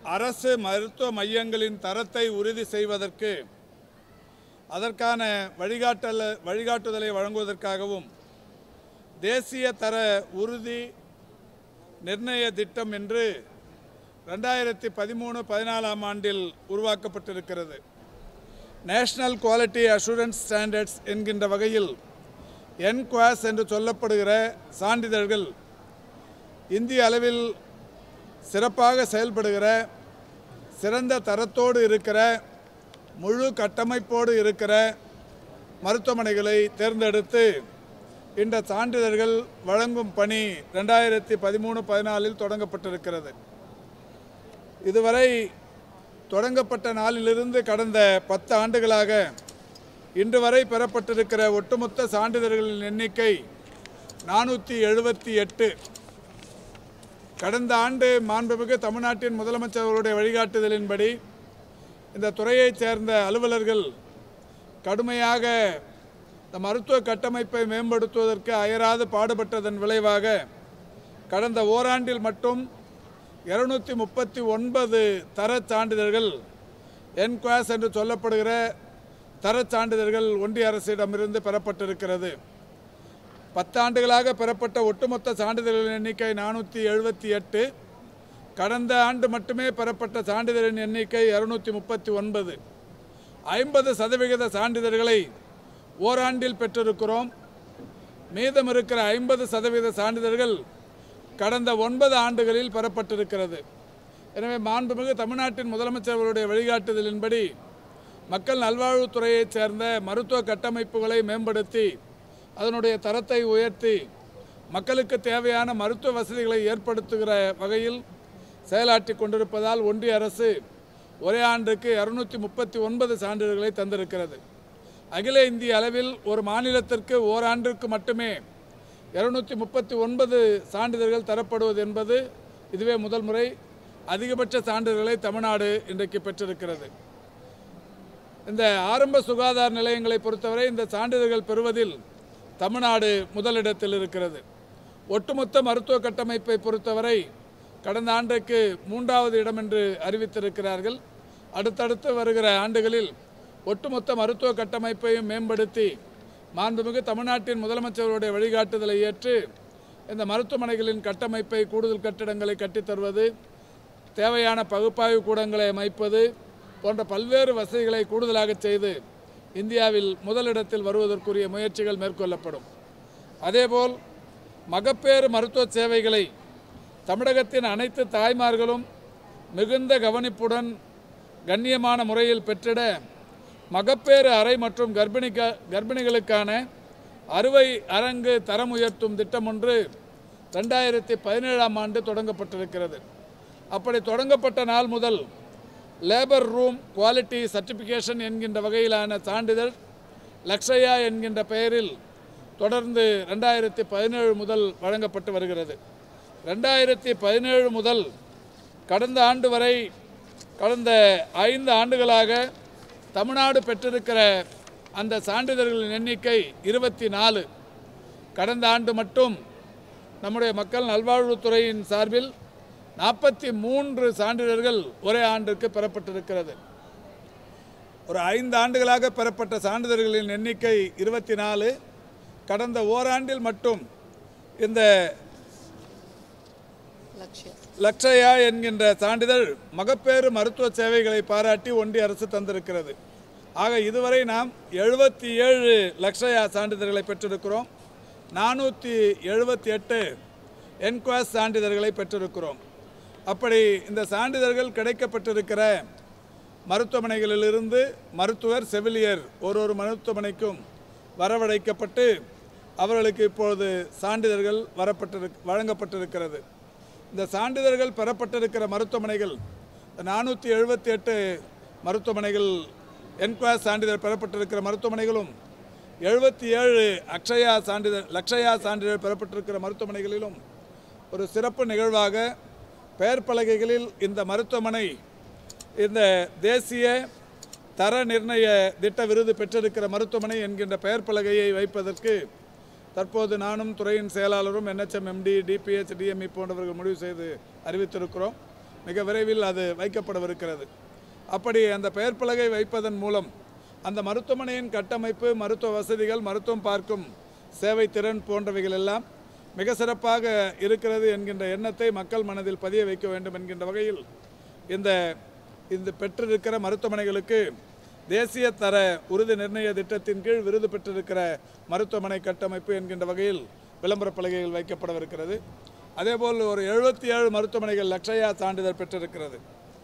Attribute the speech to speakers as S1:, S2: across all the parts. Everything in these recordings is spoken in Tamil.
S1: அரசு மருத்துவ மையங்களின் தரத்தை உறுதி செய்வதற்கு அதற்கான வழிகாட்டல் வழிகாட்டுதலை வழங்குவதற்காகவும் தேசிய தர உறுதி நிர்ணய திட்டம் என்று ரெண்டாயிரத்தி பதிமூணு பதினாலாம் ஆண்டில் உருவாக்கப்பட்டிருக்கிறது நேஷனல் குவாலிட்டி அஷூரன்ஸ் ஸ்டாண்டர்ட்ஸ் என்கின்ற வகையில் என்குவாஸ் என்று சொல்லப்படுகிற சான்றிதழ்கள் இந்திய அளவில் சிறப்பாக செயல்படுகிற சிறந்த தரத்தோடு இருக்கிற முழு கட்டமைப்போடு இருக்கிற மருத்துவமனைகளை தேர்ந்தெடுத்து இந்த சான்றிதழ்கள் வழங்கும் பணி ரெண்டாயிரத்தி பதிமூணு பதினாலில் தொடங்கப்பட்டிருக்கிறது இதுவரை தொடங்கப்பட்ட நாளிலிருந்து கடந்த பத்து ஆண்டுகளாக இன்று வரை பெறப்பட்டிருக்கிற ஒட்டுமொத்த சான்றிதழ்களின் எண்ணிக்கை நானூற்றி எழுபத்தி எட்டு கடந்த ஆண்டு மாண்புமிகு தமிழ்நாட்டின் முதலமைச்சர் அவருடைய வழிகாட்டுதலின்படி இந்த துறையைச் சேர்ந்த அலுவலர்கள் கடுமையாக இந்த மருத்துவ கட்டமைப்பை மேம்படுத்துவதற்கு அயராது பாடுபட்டதன் விளைவாக கடந்த ஓராண்டில் மட்டும் இருநூத்தி முப்பத்தி ஒன்பது தரச் சான்றிதழ்கள் என்குவாஸ் என்று சொல்லப்படுகிற தரச் சான்றிதழ்கள் ஒன்றிய அரசிடமிருந்து பெறப்பட்டிருக்கிறது பத்தாண்டுகளாக பெறப்பட்ட ஒட்டுமொத்த சான்றிதழ்களின் எண்ணிக்கை நானூற்றி எழுபத்தி எட்டு கடந்த ஆண்டு மட்டுமே பெறப்பட்ட சான்றிதழின் எண்ணிக்கை இருநூத்தி முப்பத்தி ஒன்பது ஐம்பது சதவிகித சான்றிதழ்களை ஓராண்டில் பெற்றிருக்கிறோம் மீதம் இருக்கிற ஐம்பது சதவீத சான்றிதழ்கள் கடந்த ஒன்பது ஆண்டுகளில் பெறப்பட்டிருக்கிறது எனவே மாண்புமிகு தமிழ்நாட்டின் முதலமைச்சர் அவருடைய வழிகாட்டுதலின்படி மக்கள் நல்வாழ்வுத்துறையைச் சேர்ந்த மருத்துவ கட்டமைப்புகளை மேம்படுத்தி அதனுடைய தரத்தை உயர்த்தி மக்களுக்கு தேவையான மருத்துவ வசதிகளை ஏற்படுத்துகிற வகையில் செயலாற்றி கொண்டிருப்பதால் ஒன்றிய அரசு ஒரே ஆண்டுக்கு இரநூத்தி முப்பத்தி ஒன்பது சான்றிதழ்களை தந்திருக்கிறது அகில இந்திய அளவில் ஒரு மாநிலத்திற்கு ஓராண்டிற்கு மட்டுமே இருநூத்தி முப்பத்தி ஒன்பது சான்றிதழ்கள் தரப்படுவது என்பது இதுவே முதல் முறை அதிகபட்ச சான்றிதழ்களை தமிழ்நாடு இன்றைக்கு பெற்றிருக்கிறது இந்த ஆரம்ப சுகாதார நிலையங்களை பொறுத்தவரை இந்த சான்றிதழ்கள் பெறுவதில் தமிழ்நாடு முதலிடத்தில் இருக்கிறது ஒட்டுமொத்த மருத்துவ கட்டமைப்பை பொறுத்தவரை கடந்த ஆண்டுக்கு மூன்றாவது இடம் என்று அறிவித்திருக்கிறார்கள் அடுத்தடுத்து வருகிற ஆண்டுகளில் ஒட்டுமொத்த மருத்துவ கட்டமைப்பையும் மேம்படுத்தி மாண்புமிகு தமிழ்நாட்டின் முதலமைச்சருடைய வழிகாட்டுதலை ஏற்று இந்த மருத்துவமனைகளின் கட்டமைப்பை கூடுதல் கட்டிடங்களை கட்டித் தருவது தேவையான பகுப்பாய்வு கூடங்களை அமைப்பது போன்ற பல்வேறு வசதிகளை கூடுதலாக செய்து இந்தியாவில் முதலிடத்தில் வருவதற்குரிய முயற்சிகள் மேற்கொள்ளப்படும் அதேபோல் மகப்பேறு மருத்துவ சேவைகளை தமிழகத்தின் அனைத்து தாய்மார்களும் மிகுந்த கவனிப்புடன் கண்ணியமான முறையில் பெற்றிட மகப்பேறு அறை மற்றும் கர்ப்பிணிக்க கர்ப்பிணிகளுக்கான அறுவை அரங்கு தரம் உயர்த்தும் திட்டம் ஒன்று ரெண்டாயிரத்தி பதினேழாம் ஆண்டு தொடங்கப்பட்டிருக்கிறது அப்படி தொடங்கப்பட்ட நாள் முதல் லேபர் ரூம் குவாலிட்டி சர்டிஃபிகேஷன் என்கின்ற வகையிலான சான்றிதழ் லக்ஷயா என்கின்ற பெயரில் தொடர்ந்து ரெண்டாயிரத்தி பதினேழு முதல் வழங்கப்பட்டு வருகிறது ரெண்டாயிரத்தி பதினேழு முதல் கடந்த ஆண்டு வரை கடந்த ஐந்து ஆண்டுகளாக தமிழ்நாடு பெற்றிருக்கிற அந்த சான்றிதழ்களின் எண்ணிக்கை இருபத்தி நாலு கடந்த ஆண்டு மட்டும் நம்முடைய மக்கள் நல்வாழ்வுத்துறையின் சார்பில் நாற்பத்தி மூன்று சான்றிதழ்கள் ஒரே ஆண்டுக்கு பெறப்பட்டிருக்கிறது ஒரு ஐந்து ஆண்டுகளாக பெறப்பட்ட சான்றிதழ்களின் எண்ணிக்கை இருபத்தி நாலு கடந்த ஓராண்டில் மட்டும் இந்த
S2: லட்சியம்
S1: லட்சயா என்கின்ற சான்றிதழ் மகப்பேறு மருத்துவ சேவைகளை பாராட்டி ஒன்றிய அரசு தந்திருக்கிறது ஆக இதுவரை நாம் எழுபத்தி ஏழு லட்சயா சான்றிதழ்களை பெற்றிருக்கிறோம் நானூற்றி எழுபத்தி எட்டு என்குவாஸ் சான்றிதழ்களை பெற்றிருக்கிறோம் அப்படி இந்த சான்றிதழ்கள் கிடைக்கப்பட்டிருக்கிற மருத்துவமனைகளிலிருந்து மருத்துவர் செவிலியர் ஒரு ஒரு மருத்துவமனைக்கும் வரவழைக்கப்பட்டு அவர்களுக்கு இப்பொழுது சான்றிதழ்கள் வரப்பட்டிரு வழங்கப்பட்டிருக்கிறது இந்த சான்றிதழ்கள் பெறப்பட்டிருக்கிற மருத்துவமனைகள் நானூற்றி எழுபத்தி எட்டு மருத்துவமனைகள் என்குவாஸ் சான்றிதழ் பெறப்பட்டிருக்கிற மருத்துவமனைகளும் எழுபத்தி ஏழு அக்ஷயா சான்றிதழ் லக்ஷயா சான்றிதழ் பெறப்பட்டிருக்கிற மருத்துவமனைகளிலும் ஒரு சிறப்பு நிகழ்வாக பெயர் பலகைகளில் இந்த மருத்துவமனை இந்த தேசிய தர நிர்ணய திட்ட விருது பெற்றிருக்கிற மருத்துவமனை என்கின்ற பெயர் பலகையை வைப்பதற்கு தற்போது நானும் துறையின் செயலாளரும் என்ஹெச்எம் எம்டி டிபிஹெச் டிஎம்இ போன்றவர்கள் முடிவு செய்து அறிவித்திருக்கிறோம் மிக விரைவில் அது வைக்கப்படவிருக்கிறது அப்படி அந்த பெயர் பலகை வைப்பதன் மூலம் அந்த மருத்துவமனையின் கட்டமைப்பு மருத்துவ வசதிகள் மருத்துவம் பார்க்கும் சேவை திறன் போன்றவைகள் எல்லாம் மிக சிறப்பாக இருக்கிறது என்கின்ற எண்ணத்தை மக்கள் மனதில் பதிய வைக்க வேண்டும் என்கின்ற வகையில் இந்த இந்த பெற்றிருக்கிற மருத்துவமனைகளுக்கு தேசிய தர உறுதி நிர்ணய திட்டத்தின் கீழ் விருது பெற்றிருக்கிற மருத்துவமனை கட்டமைப்பு என்கின்ற வகையில் விளம்பர பலகைகள் வைக்கப்படவிருக்கிறது அதேபோல் ஒரு எழுபத்தி ஏழு மருத்துவமனைகள் லக்ஷயா சான்றிதழ் பெற்றிருக்கிறது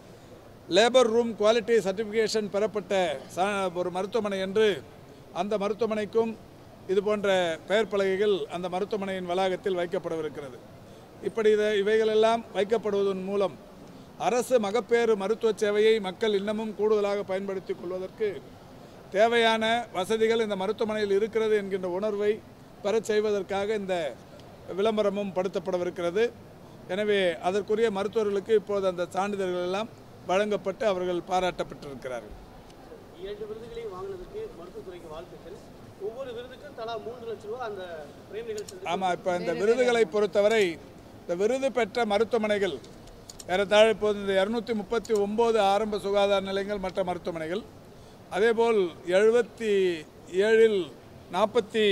S1: லேபர் ரூம் குவாலிட்டி சர்டிஃபிகேஷன் பெறப்பட்ட சா ஒரு மருத்துவமனை என்று அந்த மருத்துவமனைக்கும் இது போன்ற பெயர் பலகைகள் அந்த மருத்துவமனையின் வளாகத்தில் வைக்கப்படவிருக்கிறது இப்படி இதை இவைகளெல்லாம் வைக்கப்படுவதன் மூலம் அரசு மகப்பேறு மருத்துவ சேவையை மக்கள் இன்னமும் கூடுதலாக பயன்படுத்திக் கொள்வதற்கு தேவையான வசதிகள் இந்த மருத்துவமனையில் இருக்கிறது என்கின்ற உணர்வை பெறச் செய்வதற்காக இந்த விளம்பரமும் படுத்தப்படவிருக்கிறது எனவே அதற்குரிய மருத்துவர்களுக்கு இப்போது அந்த சான்றிதழ்கள் எல்லாம் வழங்கப்பட்டு அவர்கள் பாராட்டப்பட்டிருக்கிறார்கள்
S2: இரண்டு விருதுகளையும் வாங்கினதுக்கு மருத்துவத்துறைக்கு வாழ்த்துக்கள் ஒவ்வொரு விருதுக்கும் தலா மூன்று லட்சம் ரூபா அந்த பிரேம் நிகழ்ச்சி
S1: ஆமாம் இப்போ இந்த விருதுகளை பொறுத்தவரை இந்த விருது பெற்ற மருத்துவமனைகள் ஏறத்தாழ இப்போது இந்த இரநூத்தி முப்பத்தி ஒம்பது ஆரம்ப சுகாதார நிலையங்கள் மற்ற மருத்துவமனைகள் அதேபோல் எழுபத்தி ஏழில் நாற்பத்தி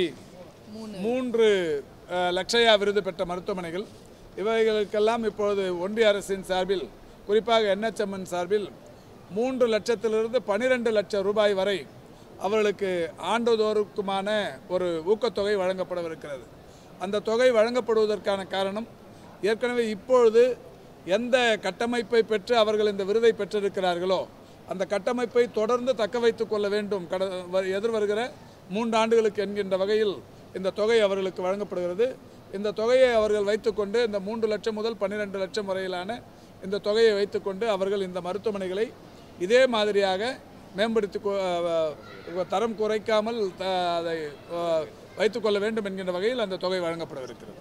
S1: மூன்று அஹ், லட்சயா விருது பெற்ற மருத்துவமனைகள் இவைகளுக்கெல்லாம் இப்பொழுது ஒன்றிய அரசின் சார்பில் குறிப்பாக என்ஹெச்எம்என் சார்பில் மூன்று லட்சத்திலிருந்து பனிரெண்டு லட்சம் ரூபாய் வரை அவர்களுக்கு ஆண்டுதோறுக்குமான ஒரு ஊக்கத்தொகை வழங்கப்படவிருக்கிறது அந்த தொகை வழங்கப்படுவதற்கான காரணம் ஏற்கனவே இப்பொழுது எந்த கட்டமைப்பை பெற்று அவர்கள் இந்த விருதை பெற்றிருக்கிறார்களோ அந்த கட்டமைப்பை தொடர்ந்து தக்க வைத்துக் கொள்ள வேண்டும் கட வ- எதிர்வருகிற மூன்று ஆண்டுகளுக்கு என்கின்ற வகையில் இந்த தொகை அவர்களுக்கு வழங்கப்படுகிறது இந்த தொகையை அவர்கள் வைத்துக்கொண்டு இந்த மூன்று லட்சம் முதல் பன்னிரெண்டு லட்சம் வரையிலான இந்த தொகையை வைத்துக்கொண்டு அவர்கள் இந்த மருத்துவமனைகளை இதே மாதிரியாக மேம்படுத்தி கொ- அஹ் தரம் குறைக்காமல் த- அதை அஹ், வைத்துக்கொள்ள வேண்டும் என்கின்ற வகையில் அந்த தொகை வழங்கப்படவிருக்கிறது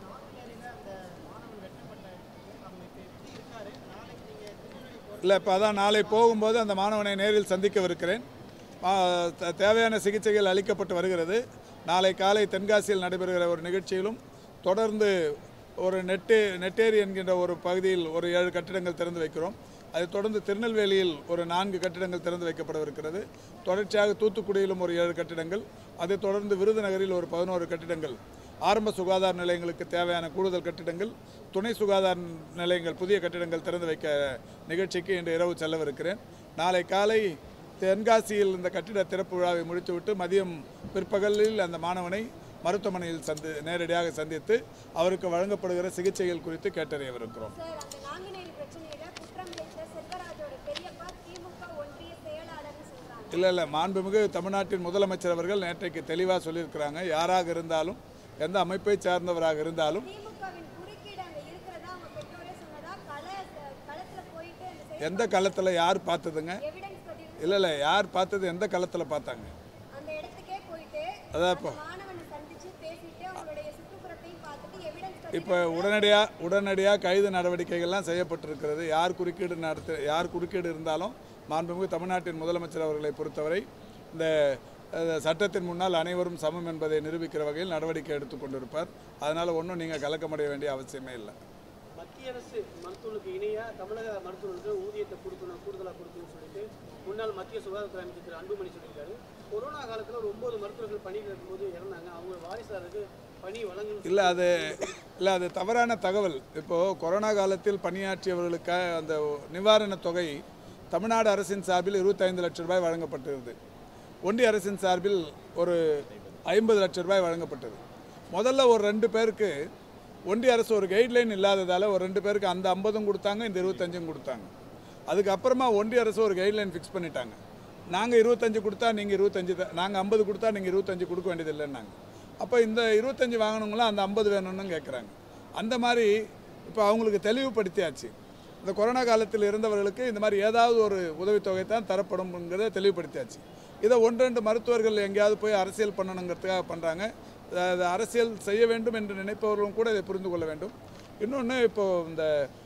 S1: இல்லை இப்போ அதான் நாளை போகும்போது அந்த மாணவனை நேரில் சந்திக்கவிருக்கிறேன் ஆ, த- தேவையான சிகிச்சைகள் அளிக்கப்பட்டு வருகிறது நாளை காலை தென்காசியில் நடைபெறுகிற ஒரு நிகழ்ச்சியிலும் தொடர்ந்து ஒரு நெட்டு நெட்டேரி என்கின்ற ஒரு பகுதியில் ஒரு ஏழு கட்டிடங்கள் திறந்து வைக்கிறோம் அதைத் தொடர்ந்து திருநெல்வேலியில் ஒரு நான்கு கட்டிடங்கள் திறந்து வைக்கப்படவிருக்கிறது தொடர்ச்சியாக தூத்துக்குடியிலும் ஒரு ஏழு கட்டிடங்கள் அதைத் தொடர்ந்து விருதுநகரில் ஒரு பதினோரு கட்டிடங்கள் ஆரம்ப சுகாதார நிலையங்களுக்கு தேவையான கூடுதல் கட்டிடங்கள் துணை சுகாதார நிலையங்கள் புதிய கட்டிடங்கள் திறந்து வைக்க நிகழ்ச்சிக்கு இன்று இரவு செல்லவிருக்கிறேன் நாளை காலை தென்காசியில் இந்த கட்டிட திறப்பு விழாவை முடித்துவிட்டு மதியம் பிற்பகலில் அந்த மாணவனை மருத்துவமனையில் சந்தி நேரடியாக சந்தித்து அவருக்கு வழங்கப்படுகிற சிகிச்சைகள் குறித்து கேட்டறியவிருக்கிறோம்
S3: சார் அந்த நாங்குநேரி பிரச்சனையில குற்றம் இழைத்த செல்வராஜோட பெரியப்பா திமுக ஒன்றிய செயலாளர்னு சொல்றாங்க
S1: இல்லை இல்லை மாண்புமிகு தமிழ்நாட்டின் முதலமைச்சர் அவர்கள் நேற்றைக்கு தெளிவாக சொல்லியிருக்கிறாங்க யாராக இருந்தாலும் எந்த அமைப்பை சார்ந்தவராக இருந்தாலும்
S3: திமுகவின் குறுக்கீடு அங்க இருக்கிறதா அவங்க பெற்றோரே சொன்னதா கள களத்துல போயிட்டு அந்த
S1: எந்த களத்தில் யார் பார்த்ததுங்க
S3: எவிடன்ஸ் பதிவு
S1: இல்லை இல்லை யார் பார்த்தது எந்த களத்தில் பார்த்தாங்க
S3: அந்த இடத்துக்கே போயிட்டு
S1: அதான் இப்போ
S3: மாணவனை சந்திச்சு பேசிட்டு அவங்களுடைய சுற்றுப்புறத்தையும் பார்த்துட்டு எவிடன்ஸ் பதிவு
S1: இப்போ உடனடியாக உடனடியாக கைது நடவடிக்கைகள்லாம் செய்யப்பட்டிருக்கிறது யார் குறுக்கீடு நடத்த யார் குறுக்கீடு இருந்தாலும் மாண்புமிகு தமிழ்நாட்டின் முதலமைச்சர் அவர்களை பொறுத்தவரை இந்த அஹ், சட்டத்தின் முன்னால் அனைவரும் சமம் என்பதை நிரூபிக்கிற வகையில் நடவடிக்கை எடுத்துக் கொண்டிருப்பார் அதனால் ஒன்றும் நீங்கள் கலக்கமடைய வேண்டிய அவசியமே இல்லை
S2: மத்திய அரசு மருத்துவர்களுக்கு இணையாக தமிழக மருத்துவர்களுக்கு ஊதியத்தை கொடுக்கணும் கூடுதலாக கொடுக்கணும்னு சொல்லிட்டு முன்னாள் மத்திய சுகாதாரத்துறை அமைச்சர் திரு அன்புமணி சொல்லியிருக்காரு கொரோனா காலத்தில் ஒரு ஒன்பது மருத்துவர்கள் பணியில் இருக்கும்போது இறந்தாங்க அவங்க வாரிசாருக்கு பணி வழங்கணும்
S1: இல்லை அது இல்லை அது தவறான தகவல் இப்போது கொரோனா காலத்தில் பணியாற்றியவர்களுக்கு அந்த நிவாரணத் தொகை தமிழ்நாடு அரசின் சார்பில் இருபத்தைந்து லட்சம் ரூபாய் வழங்கப்பட்டிருந்தது ஒன்றிய அரசின் சார்பில் ஒரு ஐம்பது லட்சம் ரூபாய் வழங்கப்பட்டது முதல்ல ஒரு ரெண்டு பேருக்கு ஒன்றிய அரசு ஒரு கைட்லைன் இல்லாததால் ஒரு ரெண்டு பேருக்கு அந்த ஐம்பதும் கொடுத்தாங்க இந்த இருபத்தஞ்சும் கொடுத்தாங்க அதுக்கப்புறமா ஒன்றிய அரசு ஒரு கைட்லைன் ஃபிக்ஸ் பண்ணிட்டாங்க நாங்கள் இருபத்தஞ்சு கொடுத்தா நீங்கள் இருபத்தஞ்சு தான் நாங்கள் ஐம்பது கொடுத்தா நீங்கள் இருபத்தஞ்சு கொடுக்க வேண்டியதில்லைன்னாங்க அப்போ இந்த இருபத்தஞ்சு வாங்கணுங்களாம் அந்த ஐம்பது வேணும்னு கேட்குறாங்க அந்த மாதிரி இப்போ அவங்களுக்கு தெளிவுபடுத்தியாச்சு இந்த கொரோனா காலத்தில் இருந்தவர்களுக்கு இந்த மாதிரி ஏதாவது ஒரு உதவித்தொகை தான் தரப்படும்ங்கிறத தெளிவுபடுத்தியாச்சு இதை ஒன்றெண்டு மருத்துவர்கள் எங்கேயாவது போய் அரசியல் பண்ணணுங்கிறதுக்காக பண்ணுறாங்க அது அரசியல் செய்ய வேண்டும் என்று நினைப்பவர்களும் கூட இதை புரிந்து கொள்ள வேண்டும் இன்னொன்று இப்போது இந்த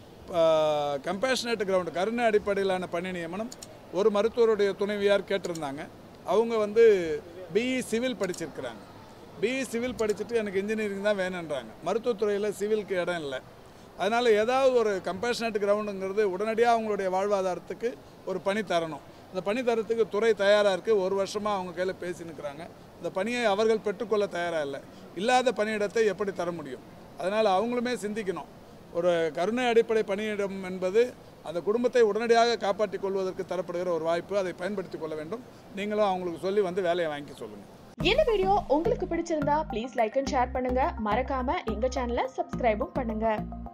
S1: கம்பேஷனேட் கிரவுண்ட் கருணை அடிப்படையிலான பணி நியமனம் ஒரு மருத்துவருடைய துணைவியார் கேட்டிருந்தாங்க அவங்க வந்து பிஇ சிவில் படிச்சிருக்கிறாங்க பிஇ சிவில் படிச்சுட்டு எனக்கு இன்ஜினியரிங் தான் வேணுன்றாங்க மருத்துவத்துறையில் சிவிலுக்கு இடம் இல்லை அதனால் ஏதாவது ஒரு கம்பேஷனட் கிரவுண்டுங்கிறது உடனடியாக அவங்களுடைய வாழ்வாதாரத்துக்கு ஒரு பணி தரணும் அந்த பணி தரத்துக்கு துறை தயாராக இருக்குது ஒரு வருஷமாக அவங்க கையில் பேசி நிற்கிறாங்க இந்த பணியை அவர்கள் பெற்றுக்கொள்ள தயாராக இல்லை இல்லாத பணியிடத்தை எப்படி தர முடியும் அதனால் அவங்களுமே சிந்திக்கணும் ஒரு கருணை அடிப்படை பணியிடம் என்பது அந்த குடும்பத்தை உடனடியாக காப்பாற்றிக் கொள்வதற்கு தரப்படுகிற ஒரு வாய்ப்பு அதை பயன்படுத்திக் கொள்ள வேண்டும் நீங்களும் அவங்களுக்கு சொல்லி வந்து வேலையை வாங்கி சொல்லுங்கள்
S4: இந்த வீடியோ உங்களுக்கு பிடிச்சிருந்தா ப்ளீஸ் லைக் அண்ட் ஷேர் பண்ணுங்க மறக்காம எங்க சேனலை சப்ஸ்கிரைபும் பண்ணுங்க